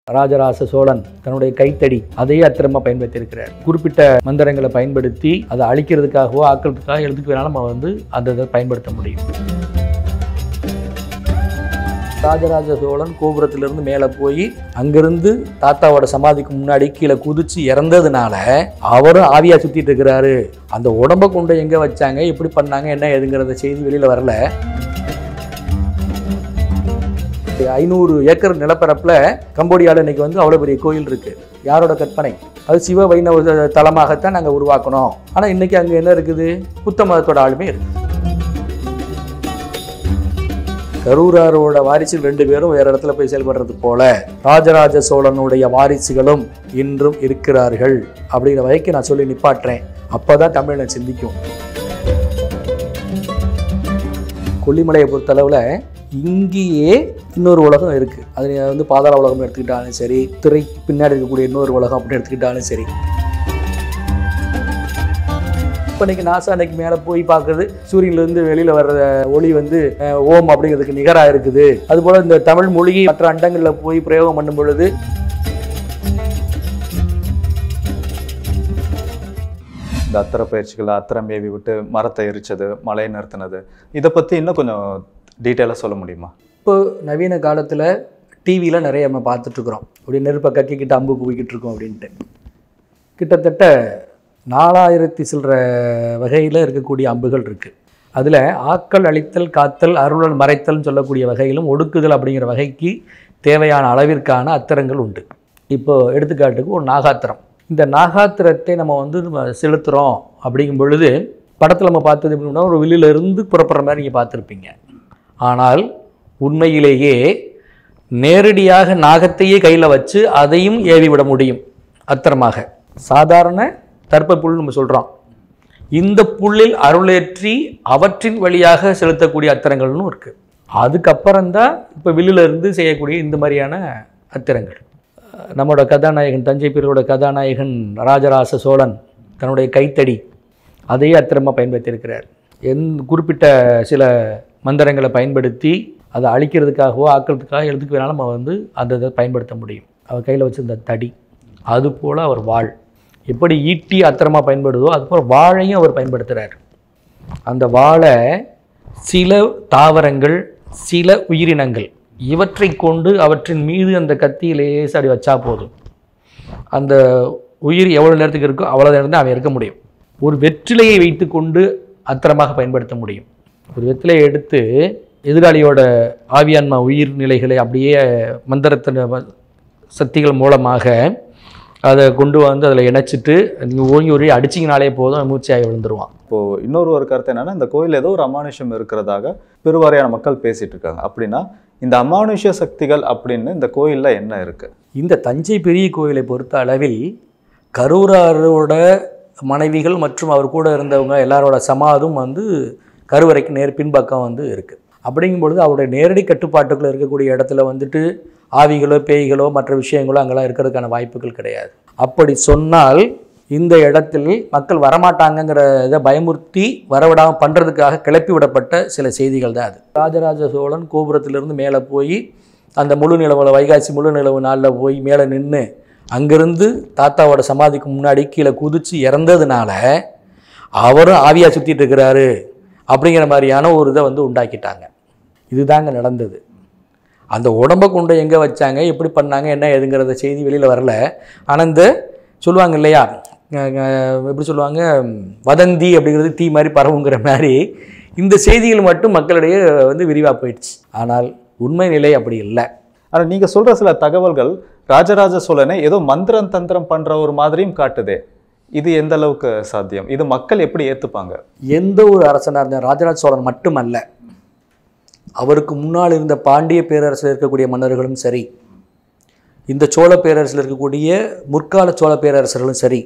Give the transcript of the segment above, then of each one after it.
ராஜராச சோழன் தன்னுடைய கைத்தடி அதையே அத்திரமா பயன்படுத்தியிருக்கிறார் குறிப்பிட்ட மந்திரங்களை பயன்படுத்தி அதை அழிக்கிறதுக்காகவோ ஆக்கிறதுக்காக எதுக்கு வேணாலும் நம்ம வந்து அந்த இதை பயன்படுத்த முடியும் ராஜராஜ சோழன் கோபுரத்திலிருந்து மேலே போய் அங்கிருந்து தாத்தாவோட சமாதிக்கு முன்னாடி கீழே குதிச்சு இறந்ததுனால அவரும் ஆவியா சுத்திட்டு இருக்கிறாரு அந்த உடம்ப கொண்டு எங்க வச்சாங்க எப்படி பண்ணாங்க என்ன ஏதுங்கிறத செய்தி வெளியில வரல ஐநூறு ஏக்கர் நிலப்பரப்புல கம்போடியாவில் இன்னைக்கு வந்து அவ்வளோ பெரிய கோயில் இருக்கு யாரோட கற்பனை அது சிவ வைணவ தலமாகத்தான் நாங்கள் உருவாக்கணும் ஆனால் இன்னைக்கு அங்கே என்ன இருக்குது புத்த மதத்தோட ஆளுமே இருக்கு கரூராரோட வாரிசுகள் ரெண்டு பேரும் வேற இடத்துல போய் செயல்படுறது போல ராஜராஜ சோழனுடைய வாரிசுகளும் இன்றும் இருக்கிறார்கள் அப்படிங்கிற வகைக்கு நான் சொல்லி நிப்பாட்டுறேன் அப்பதான் தமிழன் சிந்திக்கும் கொல்லிமலையை பொறுத்தளவில் இங்கேயே இன்னொரு உலகம் இருக்குது அது நீ வந்து பாதாள உலகம் எடுத்துக்கிட்டாலும் சரி திரைக்கு பின்னாடி இருக்கக்கூடிய இன்னொரு உலகம் அப்படின்னு எடுத்துக்கிட்டாலும் சரி இப்போ இன்னைக்கு நாசா அன்னைக்கு மேலே போய் பார்க்குறது சூரியன்லேருந்து வெளியில் வர்ற ஒளி வந்து அஹ், ஓம் அப்படிங்கிறதுக்கு நிகராக இருக்குது அதுபோல் இந்த தமிழ் மொழியை மற்ற அண்டங்களில் போய் பிரயோகம் பண்ணும் பொழுது இந்த அத்திர பயிற்சிகளை அத்திரம் ஏவி விட்டு மரத்தை எரிச்சது மழையை நிறுத்தினது இதை பற்றி இன்னும் கொஞ்சம் டீட்டெயிலாக சொல்ல முடியுமா இப்போ நவீன காலத்தில் டிவியில் நிறைய நம்ம பார்த்துட்ருக்குறோம் அப்படி நெருப்பை கக்கிக்கிட்டு அம்பு போய்கிட்டு இருக்கோம் அப்படின்ட்டு கிட்டத்தட்ட நாலாயிரத்தி சில்லற வகையில் இருக்கக்கூடிய அம்புகள் இருக்குது அதில் ஆக்கல் அழித்தல் காத்தல் அருளல் மறைத்தல்னு சொல்லக்கூடிய வகையிலும் ஒடுக்குதல் அப்படிங்கிற வகைக்கு தேவையான அளவிற்கான அத்திரங்கள் உண்டு இப்போ எடுத்துக்காட்டுக்கு ஒரு நாகாத்திரம் இந்த நாகாத்திரத்தை நம்ம வந்து நம்ம செலுத்துகிறோம் அப்படிங்கும் பொழுது படத்தில் நம்ம பார்த்தது எப்படின்னா ஒரு வெளியில இருந்து புறப்படுற மாதிரி நீங்கள் பார்த்துருப்பீங்க ஆனால் உண்மையிலேயே நேரடியாக நாகத்தையே கையில் வச்சு அதையும் ஏவி விட முடியும் அத்திரமாக சாதாரண தர்ப்ப புல் நம்ம சொல்கிறோம் இந்த புல்லில் அருளேற்றி அவற்றின் வழியாக செலுத்தக்கூடிய அத்திரங்கள்னு இருக்குது அதுக்கப்புறம்தான் இப்போ வெளியில இருந்து செய்யக்கூடிய இந்த மாதிரியான அத்திரங்கள் அஹ் நம்மளோட கதாநாயகன் தஞ்சை பீரோட கதாநாயகன் ராஜராச சோழன் தன்னுடைய கைத்தடி அதையே அத்திரமாக பயன்படுத்தியிருக்கிறார் எந் குறிப்பிட்ட சில மந்திரங்களை பயன்படுத்தி அதை அழிக்கிறதுக்காகவோ ஆக்கிறதுக்காக எதுக்கு வேணாலும் நம்ம வந்து அந்த இதை பயன்படுத்த முடியும் அவர் கையில் வச்சிருந்த தடி அதுபோல் அவர் வாழ் எப்படி ஈட்டி அத்திரமாக பயன்படுதோ அதுபோல் வாழையும் அவர் பயன்படுத்துகிறார் அந்த வாழை சில தாவரங்கள் சில உயிரினங்கள் இவற்றை கொண்டு அவற்றின் மீது அந்த கத்தியை லேசாக அப்படி வச்சா போதும் அந்த உயிர் எவ்வளோ நேரத்துக்கு இருக்கோ அவ்வளோ நேரம் தான் அவன் இருக்க முடியும் ஒரு வெற்றிலையை வைத்துக்கொண்டு அத்திரமாக பயன்படுத்த முடியும் ஒரு வெற்றிலையை எடுத்து எதிராளியோட ஆவியான்மா உயிர் நிலைகளை அப்படியே மந்திரத்தின் வ- சக்திகள் மூலமாக அதை கொண்டு வந்து அதில் இணைச்சிட்டு நீங்கள் ஓங்கி ஒரு அடிச்சிங்கனாலே போதும் மூச்சாகி விழுந்துருவான் இப்போது இன்னொரு ஒரு கருத்து என்னன்னா இந்த கோயில் ஏதோ ஒரு அமானுஷ்யம் இருக்கிறதாக பெருவாரியான மக்கள் பேசிட்டு இருக்காங்க அப்படின்னா இந்த அமானுஷ்ய சக்திகள் அப்படின்னு இந்த கோயில்ல என்ன இருக்கு இந்த தஞ்சை பெரிய கோயிலை பொறுத்த அளவில் கரூராரோட மனைவிகள் மற்றும் அவர் கூட இருந்தவங்க எல்லாரோட சமாதும் வந்து கருவறைக்கு நேர் பின்பக்கம் வந்து இருக்குது அப்படிங்கும் பொழுது அவருடைய நேரடி கட்டுப்பாட்டுக்குள்ள இருக்கக்கூடிய இடத்துல வந்துட்டு ஆவிகளோ பேய்களோ மற்ற விஷயங்களோ அங்கெல்லாம் இருக்கிறதுக்கான வாய்ப்புகள் கிடையாது அப்படி சொன்னால் இந்த இடத்தில் மக்கள் வரமாட்டாங்கங்கிற இதை பயமுறுத்தி வரவிடாமல் பண்ணுறதுக்காக கிளப்பி விடப்பட்ட சில செய்திகள் தான் அது ராஜராஜ சோழன் கோபுரத்திலிருந்து மேலே போய் அந்த முழு நிலவில் வைகாசி முழு நிலவு நாளில் போய் மேலே நின்று அங்கிருந்து தாத்தாவோட சமாதிக்கு முன்னாடி கீழே குதிச்சு இறந்ததுனால அவரும் ஆவியாக சுற்றிட்டு இருக்கிறாரு அப்படிங்கிற மாதிரியான ஒரு இதை வந்து உண்டாக்கிட்டாங்க இதுதாங்க நடந்தது அந்த உடம்பை கொண்டு எங்கே வச்சாங்க எப்படி பண்ணாங்க என்ன ஏதுங்கிறத செய்தி வெளியில் வரல ஆனால் இந்த சொல்லுவாங்க இல்லையா அஹ் அஹ் எப்படி சொல்லுவாங்க வதந்தி அப்படிங்கிறது தீ மாதிரி பரவுங்கிற மாதிரி இந்த செய்திகள் மட்டும் மக்களிடையே வந்து விரிவாக போயிடுச்சு ஆனால் உண்மை நிலை அப்படி இல்லை ஆனா நீங்க சொல்ற சில தகவல்கள் ராஜராஜ சோழனை ஏதோ மந்திரம் தந்திரம் பண்ற ஒரு மாதிரியும் காட்டுதே இது எந்த அளவுக்கு சாத்தியம் இது மக்கள் எப்படி ஏத்துப்பாங்க எந்த ஒரு அரசனாக இருந்த ராஜராஜ சோழன் மட்டுமல்ல அவருக்கு முன்னால் இருந்த பாண்டிய பேரரசில் இருக்கக்கூடிய மன்னர்களும் சரி இந்த சோழ பேரரசில் இருக்கக்கூடிய முற்கால சோழ பேரரசர்களும் சரி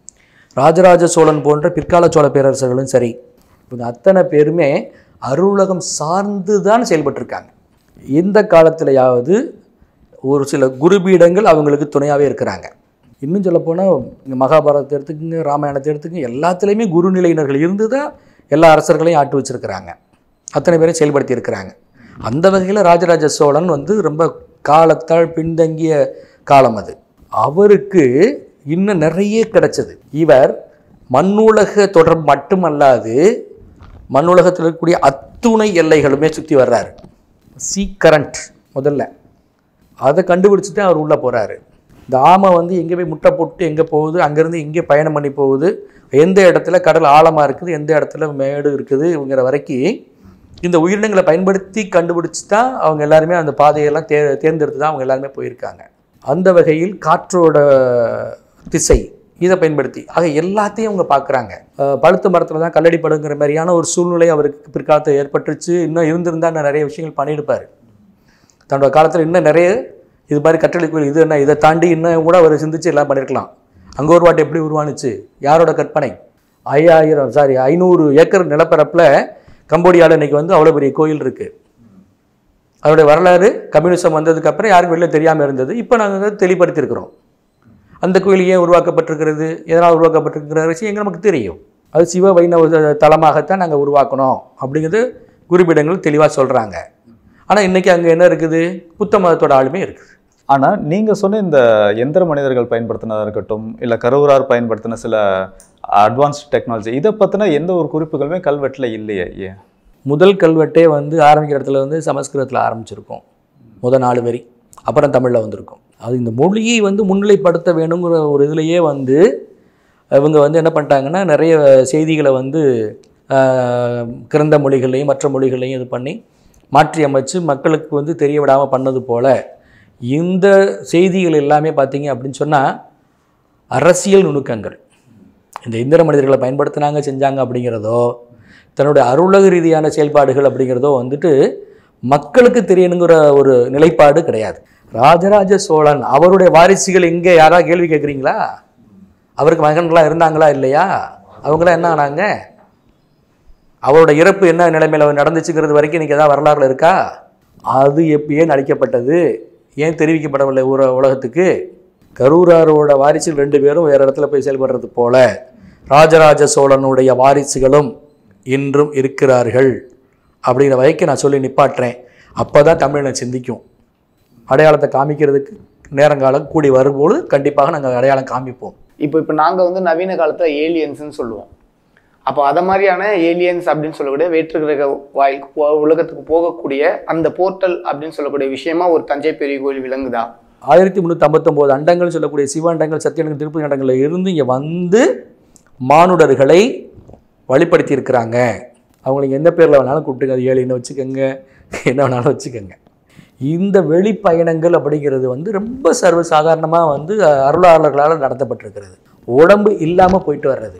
ராஜராஜ சோழன் போன்ற பிற்கால சோழ பேரரசர்களும் சரி இவங்க அத்தனை பேருமே அருளுலகம் சார்ந்து தான் செயல்பட்டிருக்காங்க எந்த காலத்திலையாவது ஒரு சில குருபீடங்கள் அவங்களுக்கு துணையாகவே இருக்கிறாங்க இன்னும் சொல்லப்போனால் இங்கே மகாபாரதத்தை எடுத்துக்கங்க ராமாயணத்தை எடுத்துக்கங்க எல்லாத்துலேயுமே குருநிலையினர்கள் இருந்து தான் எல்லா அரசர்களையும் ஆட்டு வச்சிருக்கிறாங்க அத்தனை பேரையும் செயல்படுத்தி இருக்கிறாங்க அந்த வகையில் ராஜராஜ சோழன் வந்து ரொம்ப காலத்தால் பின்தங்கிய காலம் அது அவருக்கு இன்னும் நிறைய கிடைச்சது இவர் மண்ணுலக தொடர்பு மட்டுமல்லாது மண்ணுலகத்தில் இருக்கக்கூடிய அத்துணை எல்லைகளுமே சுற்றி வர்றாரு சீ கரண்ட் முதல்ல அதை கண்டுபிடிச்சிட்டு அவர் உள்ளே போகிறாரு இந்த ஆமை வந்து எங்கே போய் முட்டை போட்டு எங்கே போகுது அங்கேருந்து எங்கே பயணம் பண்ணி போகுது எந்த இடத்துல கடல் ஆழமாக இருக்குது எந்த இடத்துல மேடு இருக்குதுங்கிற வரைக்கும் இந்த உயிரினங்களை பயன்படுத்தி கண்டுபிடிச்சி தான் அவங்க எல்லாருமே அந்த பாதையெல்லாம் தே தேர்ந்தெடுத்து தான் அவங்க எல்லாருமே போயிருக்காங்க அந்த வகையில் காற்றோட திசை இதை பயன்படுத்தி ஆக எல்லாத்தையும் அவங்க பார்க்குறாங்க பழுத்த மரத்தில் தான் கல்லடி படுங்கிற மாதிரியான ஒரு சூழ்நிலை அவருக்கு பிற்காலத்தில் ஏற்பட்டுருச்சு இன்னும் இருந்திருந்தா இன்னும் நிறைய விஷயங்கள் பண்ணியிருப்பார் தன்னோட காலத்தில் இன்னும் நிறைய இது மாதிரி கட்டளை கோயில் இது என்ன இதை தாண்டி இன்னும் கூட அவர் சிந்திச்சு எல்லாம் பண்ணியிருக்கலாம் அங்கோர் வாட்டு எப்படி உருவானுச்சு யாரோட கற்பனை ஐயாயிரம் சாரி ஐநூறு ஏக்கர் நிலப்பரப்பில் கம்போடியாவில் இன்னைக்கு வந்து அவ்வளோ பெரிய கோயில் இருக்குது அதோடைய வரலாறு கம்யூனிசம் வந்ததுக்கு அப்புறம் யாருக்கும் வெளில தெரியாமல் இருந்தது இப்போ நாங்கள் தெளிவுபடுத்தியிருக்கிறோம் அந்த கோயில் ஏன் உருவாக்கப்பட்டிருக்கிறது எதனால் உருவாக்கப்பட்டிருக்கிற விஷயம் நமக்கு தெரியும் அது சிவ வைணவ தலமாகத்தான் நாங்கள் உருவாக்கணும் அப்படிங்கிறது குருபீடங்கள் தெளிவாக சொல்கிறாங்க ஆனால் இன்றைக்கி அங்கே என்ன இருக்குது புத்த மதத்தோட ஆளுமே இருக்குது ஆனா நீங்க சொன்ன இந்த எந்திர மனிதர்கள் பயன்படுத்தினதா இருக்கட்டும் இல்ல கருவூரார் பயன்படுத்தின சில அட்வான்ஸ்ட் டெக்னாலஜி இதை பத்தின எந்த ஒரு குறிப்புகளுமே கல்வெட்டுல இல்லையே ஏன் முதல் கல்வெட்டே வந்து ஆரம்பிக்கிற இடத்துல வந்து சமஸ்கிருதத்தில் ஆரம்பிச்சிருக்கோம் முதல் நாலு வரி அப்புறம் தமிழில் வந்திருக்கும் அது இந்த மொழியை வந்து முன்னிலைப்படுத்த வேணுங்கிற ஒரு இதுலேயே வந்து இவங்க வந்து என்ன பண்ணிட்டாங்கன்னா நிறைய செய்திகளை வந்து ஆஹ், கிரந்த மொழிகளையும் மற்ற மொழிகளையும் இது பண்ணி மாற்றி அமைச்சு மக்களுக்கு வந்து தெரிய விடாமல் பண்ணது போல் இந்த செய்திகள் எல்லாமே பார்த்தீங்க அப்படின்னு சொன்னால் அரசியல் நுணுக்கங்கள் இந்த இந்திர மனிதர்களை பயன்படுத்தினாங்க செஞ்சாங்க அப்படிங்கிறதோ தன்னுடைய அருளக ரீதியான செயல்பாடுகள் அப்படிங்கிறதோ வந்துட்டு மக்களுக்கு தெரியணுங்கிற ஒரு நிலைப்பாடு கிடையாது ராஜராஜ சோழன் அவருடைய வாரிசுகள் எங்கே யாராவது கேள்வி கேட்குறீங்களா அவருக்கு மகன்களாக இருந்தாங்களா இல்லையா அவங்களாம் என்ன ஆனாங்க அவரோட இறப்பு என்ன நிலைமையில் நடந்துச்சுங்கிறது வரைக்கும் இன்றைக்கி ஏதாவது வரலாறுல இருக்கா அது எப்ப ஏன் அழிக்கப்பட்டது ஏன் தெரிவிக்கப்படவில்லை ஊர உலகத்துக்கு கரூராரோட வாரிசுகள் ரெண்டு பேரும் வேறு இடத்துல போய் செயல்படுறது போல ராஜராஜ சோழனுடைய வாரிசுகளும் இன்றும் இருக்கிறார்கள் அப்படிங்கிற வகைக்கு நான் சொல்லி நிப்பாட்டுறேன் அப்போ தான் தமிழினை சிந்திக்கும் அடையாளத்தை காமிக்கிறதுக்கு நேரங்காலம் கூடி வரும்போது கண்டிப்பாக நாங்கள் அடையாளம் காமிப்போம் இப்போ இப்போ நாங்கள் வந்து நவீன காலத்தில் ஏலியன்ஸ்னு சொல்லுவோம் அப்போ அதை மாதிரியான ஏலியன்ஸ் அப்படின்னு சொல்லக்கூடிய வேற்று கிரக வாயில் போ- உலகத்துக்கு போகக்கூடிய அந்த போர்ட்டல் அப்படின்னு சொல்லக்கூடிய விஷயமா ஒரு தஞ்சை பெரிய கோயில் விளங்குதா ஆயிரத்தி முந்நூற்றி ஐம்பத்தொம்போது அண்டங்கள் சொல்லக்கூடிய சிவாண்டங்கள் சத்தியண்டங்கள் திருப்பதி அண்டங்களில் இருந்து இங்கே வந்து மானுடர்களை வழிப்படுத்தி இருக்கிறாங்க அவங்களுக்கு எந்த பேரில் வேணாலும் கூப்பிட்டுங்க அது ஏழின்னு வச்சுக்கோங்க என்ன வேணாலும் வச்சுக்கோங்க இந்த வெளிப்பயணங்கள் அப்படிங்கிறது வந்து ரொம்ப சர்வசாதாரணமாக வந்து அருளாளர்களால் நடத்தப்பட்டிருக்கிறது உடம்பு இல்லாமல் போயிட்டு வர்றது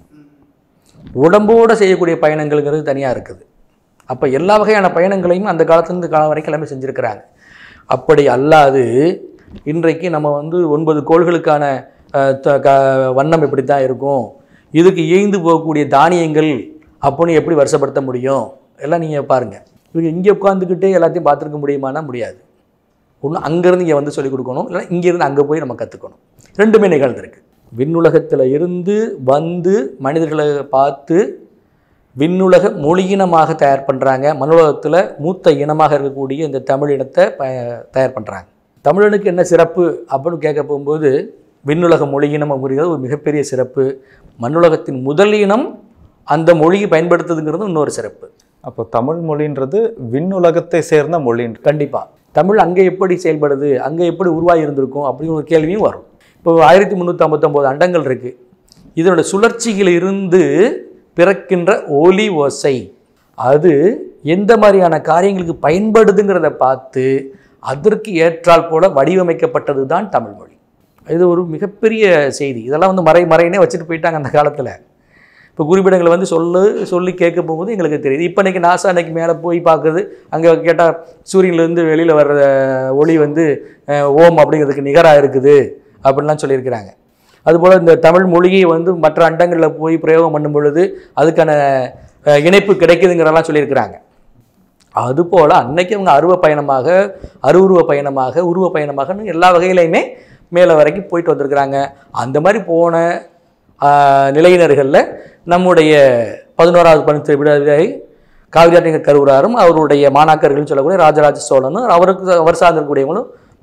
உடம்போடு செய்யக்கூடிய பயணங்கள்ங்கிறது தனியாக இருக்குது அப்போ எல்லா வகையான பயணங்களையும் அந்த காலத்துலேருந்து காலம் வரைக்கும் எல்லாமே செஞ்சுருக்கிறாங்க அப்படி அல்லாது இன்றைக்கு நம்ம வந்து ஒன்பது கோள்களுக்கான அஹ், த- க- வண்ணம் இப்படி தான் இருக்கும் இதுக்கு இயைந்து போகக்கூடிய தானியங்கள் அப்படின்னு எப்படி வருஷப்படுத்த முடியும் எல்லாம் நீங்கள் பாருங்கள் இவங்க இங்கே உட்காந்துக்கிட்டே எல்லாத்தையும் பார்த்துருக்க முடியுமானா முடியாது ஒன்று அங்கேருந்து இங்கே வந்து சொல்லிக் கொடுக்கணும் இல்லை இங்கேருந்து அங்கே போய் நம்ம கற்றுக்கணும் ரெண்டுமே நிகழ்ந்திருக்கு விண்ணுலகத்தில் இருந்து வந்து மனிதர்களை பார்த்து விண்ணுலக மொழியினமாக தயார் பண்ணுறாங்க மனுலகத்தில் மூத்த இனமாக இருக்கக்கூடிய இந்த தமிழ் இனத்தை ப தயார் பண்ணுறாங்க தமிழனுக்கு என்ன சிறப்பு அப்படின்னு கேட்க போகும்போது விண்ணுலக மொழியினம் அப்படிங்கிறது ஒரு மிகப்பெரிய சிறப்பு மண்ணுலகத்தின் முதல் இனம் அந்த மொழியை பயன்படுத்துதுங்கிறது இன்னொரு சிறப்பு அப்போ தமிழ் மொழின்றது விண்ணுலகத்தை சேர்ந்த மொழின்ற கண்டிப்பாக தமிழ் அங்கே எப்படி செயல்படுது அங்கே எப்படி உருவாகி இருந்திருக்கும் அப்படிங்கிற ஒரு கேள்வியும் வரும் இப்போ ஆயிரத்தி முந்நூற்றி ஐம்பத்தொம்போது அண்டங்கள் இருக்குது இதனோட சுழற்சியில் இருந்து பிறக்கின்ற ஒலி ஓசை அது எந்த மாதிரியான காரியங்களுக்கு பயன்படுதுங்கிறத பார்த்து அதற்கு ஏற்றால் போல வடிவமைக்கப்பட்டது தான் தமிழ்மொழி இது ஒரு மிகப்பெரிய செய்தி இதெல்லாம் வந்து மறை மறைனே வச்சுட்டு போயிட்டாங்க அந்த காலத்தில் இப்போ குறிப்பிடங்களை வந்து சொல்லு சொல்லி கேட்க போகும்போது எங்களுக்கு தெரியுது இப்போ இன்றைக்கி நாசா அன்னைக்கு மேலே போய் பார்க்குறது அங்கே கேட்டால் சூரியன்லேருந்து வெளியில் வர்ற ஒளி வந்து அஹ், ஓம் அப்படிங்கிறதுக்கு நிகராக இருக்குது அப்படின்லாம் சொல்லியிருக்கிறாங்க அதுபோல் இந்த தமிழ் மொழியை வந்து மற்ற அண்டங்களில் போய் பிரயோகம் பண்ணும் பொழுது அதுக்கான அஹ், இணைப்பு கிடைக்குதுங்கிறலாம் சொல்லியிருக்கிறாங்க அதுபோல் அன்னைக்கு அவங்க அருவ பயணமாக அருவுருவ பயணமாக உருவ பயணமாகன்னு எல்லா வகையிலையுமே மேலே வரைக்கும் போயிட்டு வந்திருக்கிறாங்க அந்த மாதிரி போன ஆஹ், நிலையினர்களில் நம்முடைய பதினோராவது பணித்து விடாதை காவிரியாட்டிங்க கருவுராரும் அவருடைய மாணாக்கர்கள் சொல்லக்கூடிய ராஜராஜ சோழனும் அவருக்கு அவர் சார்ந்திருக்கக்கூடியவங்களும்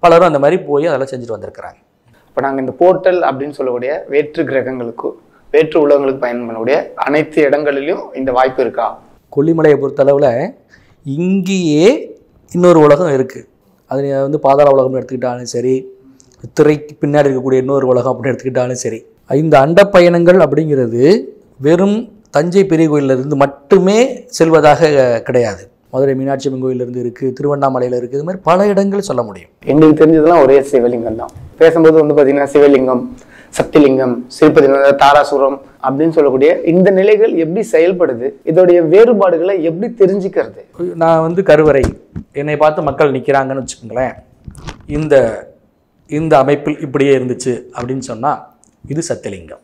பலரும் அந்த மாதிரி போய் அதெல்லாம் செஞ்சுட்டு வந்திருக்கிறாங்க இப்போ நாங்கள் இந்த போர்ட்டல் அப்படின்னு சொல்லக்கூடிய வேற்று கிரகங்களுக்கு வேற்று உலகங்களுக்கு பயன் பண்ணக்கூடிய அனைத்து இடங்களிலும் இந்த வாய்ப்பு இருக்கா கொல்லிமலையை பொறுத்தளவில் இங்கேயே இன்னொரு உலகம் இருக்குது அது நீ வந்து பாதாள உலகம்னு எடுத்துக்கிட்டாலும் சரி திரைக்கு பின்னாடி இருக்கக்கூடிய இன்னொரு உலகம் அப்படின்னு எடுத்துக்கிட்டாலும் சரி இந்த அண்ட பயணங்கள் அப்படிங்கிறது வெறும் தஞ்சை பெரிய கோயில்ல இருந்து மட்டுமே செல்வதாக கிடையாது மதுரை மீனாட்சி அம்மன் கோயிலிருந்து இருக்குது திருவண்ணாமலையில் இருக்குது இது மாதிரி பல இடங்கள் சொல்ல முடியும் எங்களுக்கு தெரிஞ்சதெல்லாம் ஒரே சிவலிங்கம் தான் பேசும்போது வந்து பார்த்தீங்கன்னா சிவலிங்கம் சக்திலிங்கம் சிறுபதி தாராசுரம் அப்படின்னு சொல்லக்கூடிய இந்த நிலைகள் எப்படி செயல்படுது இதோடைய வேறுபாடுகளை எப்படி தெரிஞ்சுக்கிறது நான் வந்து கருவறை என்னை பார்த்து மக்கள் நிற்கிறாங்கன்னு வச்சுக்கோங்களேன் இந்த இந்த அமைப்பில் இப்படியே இருந்துச்சு அப்படின்னு சொன்னால் இது சத்தியலிங்கம்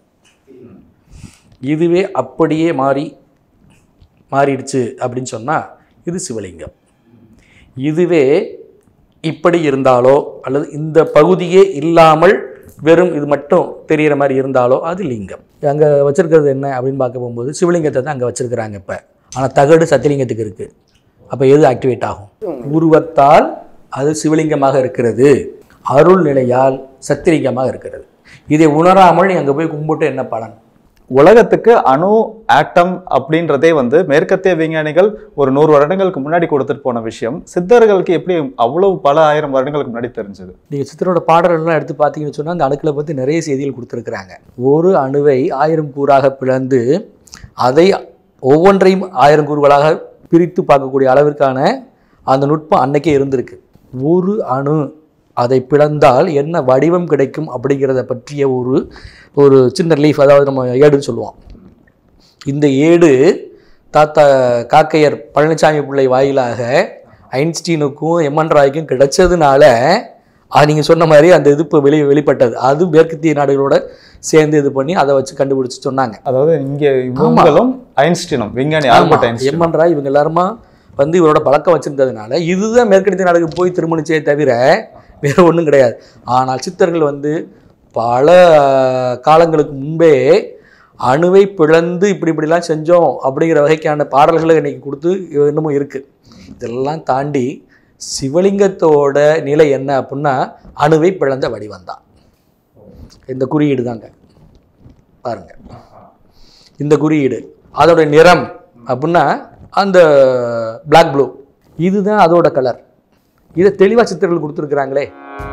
இதுவே அப்படியே மாறி மாறிடுச்சு அப்படின்னு சொன்னால் இது சிவலிங்கம் இதுவே இப்படி இருந்தாலோ அல்லது இந்த பகுதியே இல்லாமல் வெறும் இது மட்டும் தெரிகிற மாதிரி இருந்தாலோ அது லிங்கம் அங்கே வச்சிருக்கிறது என்ன அப்படின்னு பார்க்க போகும்போது சிவலிங்கத்தை தான் அங்கே வச்சிருக்கிறாங்க இப்போ ஆனால் தகடு சத்தியலிங்கத்துக்கு இருக்குது அப்போ எது ஆக்டிவேட் ஆகும் உருவத்தால் அது சிவலிங்கமாக இருக்கிறது அருள் நிலையால் சத்தியலிங்கமாக இருக்கிறது இதை உணராமல் நீ அங்கே போய் கும்பிட்டு என்ன பலன் உலகத்துக்கு அணு ஆட்டம் அப்படின்றதே வந்து மேற்கத்திய விஞ்ஞானிகள் ஒரு நூறு வருடங்களுக்கு முன்னாடி கொடுத்துட்டு போன விஷயம் சித்தர்களுக்கு எப்படி அவ்வளவு பல ஆயிரம் வருடங்களுக்கு முன்னாடி தெரிஞ்சது நீங்கள் சித்தரோட பாடல்கள்லாம் எடுத்து பார்த்தீங்கன்னு சொன்னால் அந்த அணுக்களை பற்றி நிறைய செய்திகள் கொடுத்துருக்குறாங்க ஒரு அணுவை ஆயிரம் கூறாக பிளந்து அதை ஒவ்வொன்றையும் ஆயிரம் கூறுகளாக பிரித்து பார்க்கக்கூடிய அளவிற்கான அந்த நுட்பம் அன்னைக்கே இருந்திருக்கு ஒரு அணு அதை பிளந்தால் என்ன வடிவம் கிடைக்கும் அப்படிங்கிறத பற்றிய ஒரு ஒரு சின்ன லீஃப் அதாவது நம்ம ஏடுன்னு சொல்லுவோம் இந்த ஏடு தாத்தா காக்கையர் பழனிசாமி பிள்ளை வாயிலாக ஐன்ஸ்டீனுக்கும் எம்என் ராய்க்கும் கிடைச்சதுனால அது நீங்கள் சொன்ன மாதிரி அந்த இது இப்போ வெளி வெளிப்பட்டது அது மேற்கத்திய நாடுகளோட சேர்ந்து இது பண்ணி அதை வச்சு கண்டுபிடிச்சு சொன்னாங்க அதாவது இங்க இவங்களும் ஐன்ஸ்டீனும் விஞ்ஞானி ஆல்பர்ட் ஐன்ஸ்டீன் எம்என் ராய் இவங்க எல்லாருமா வந்து இவரோட பழக்கம் வச்சிருந்ததுனால இதுதான் மேற்கத்திய நாடுக்கு போய் திருமணிச்சே தவிர வேற ஒன்றும் கிடையாது ஆனால் சித்தர்கள் வந்து பல காலங்களுக்கு முன்பே அணுவை பிளந்து இப்படி இப்படிலாம் செஞ்சோம் அப்படிங்கிற வகைக்கான பாடல்களை இன்னைக்கு கொடுத்து இன்னமும் இருக்குது இதெல்லாம் தாண்டி சிவலிங்கத்தோட நிலை என்ன அப்படின்னா அணுவை பிளந்த வடிவம் தான் இந்த குறியீடு தாங்க பாருங்க இந்த குறியீடு அதோட நிறம் அப்படின்னா அந்த Black ப்ளூ இதுதான் அதோட கலர் இதை தெளிவாக சித்தர்கள் கொடுத்துருக்குறாங்களே